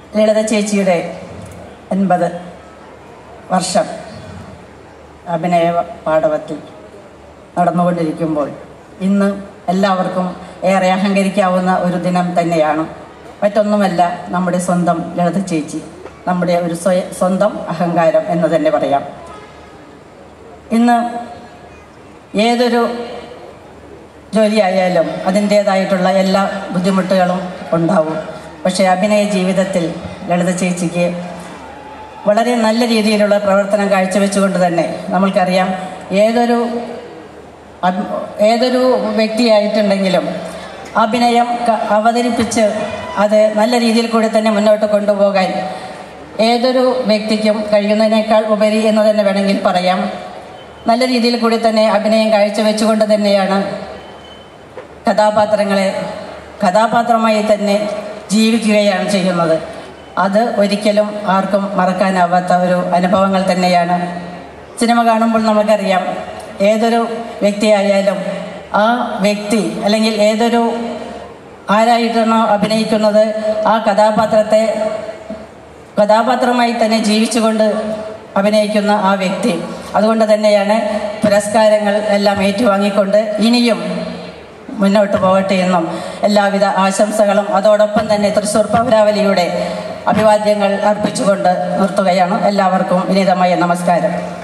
ലളിത ചേച്ചിയുടെ എൺപത് വർഷം അഭിനയ പാടവത്തിൽ നടന്നുകൊണ്ടിരിക്കുമ്പോൾ ഇന്ന് എല്ലാവർക്കും ഏറെ അഹങ്കരിക്കാവുന്ന ഒരു ദിനം തന്നെയാണ് മറ്റൊന്നുമല്ല നമ്മുടെ സ്വന്തം ലളിത ചേച്ചി നമ്മുടെ ഒരു സ്വയ സ്വന്തം അഹങ്കാരം എന്ന് തന്നെ പറയാം ഇന്ന് ഏതൊരു ജോലിയായാലും അതിൻ്റേതായിട്ടുള്ള എല്ലാ ബുദ്ധിമുട്ടുകളും ഉണ്ടാവും പക്ഷേ അഭിനയ ജീവിതത്തിൽ ലളിത ചേച്ചിക്ക് വളരെ നല്ല രീതിയിലുള്ള പ്രവർത്തനം കാഴ്ചവെച്ചുകൊണ്ട് തന്നെ നമ്മൾക്കറിയാം ഏതൊരു അഭി- ഏതൊരു വ്യക്തിയായിട്ടുണ്ടെങ്കിലും അഭിനയം ക- അവതരിപ്പിച്ച് അത് നല്ല രീതിയിൽ കൂടി തന്നെ മുന്നോട്ട് കൊണ്ടുപോകാൻ ഏതൊരു വ്യക്തിക്കും കഴിയുന്നതിനേക്കാൾ ഉപരി എന്ന് തന്നെ വേണമെങ്കിൽ പറയാം നല്ല രീതിയിൽ കൂടി തന്നെ അഭിനയം കാഴ്ചവെച്ചുകൊണ്ട് തന്നെയാണ് കഥാപാത്രങ്ങളെ കഥാപാത്രമായി തന്നെ ജീവിക്കുകയാണ് ചെയ്യുന്നത് അത് ഒരിക്കലും ആർക്കും മറക്കാനാവാത്ത ഒരു അനുഭവങ്ങൾ തന്നെയാണ് സിനിമ കാണുമ്പോൾ നമുക്കറിയാം ഏതൊരു വ്യക്തിയായാലും ആ വ്യക്തി അല്ലെങ്കിൽ ഏതൊരു ആരായിട്ടാണോ അഭിനയിക്കുന്നത് ആ കഥാപാത്രത്തെ കഥാപാത്രമായി തന്നെ ജീവിച്ചുകൊണ്ട് അഭിനയിക്കുന്ന ആ വ്യക്തി അതുകൊണ്ട് തന്നെയാണ് പുരസ്കാരങ്ങൾ എല്ലാം ഏറ്റുവാങ്ങിക്കൊണ്ട് ഇനിയും മുന്നോട്ട് പോകട്ടെ എന്നും എല്ലാവിധ ആശംസകളും അതോടൊപ്പം തന്നെ തൃശ്ശൂർ പൗരാവലിയുടെ അഭിവാദ്യങ്ങൾ അർപ്പിച്ചുകൊണ്ട് നിർത്തുകയാണ് എല്ലാവർക്കും വിനീതമായ നമസ്കാരം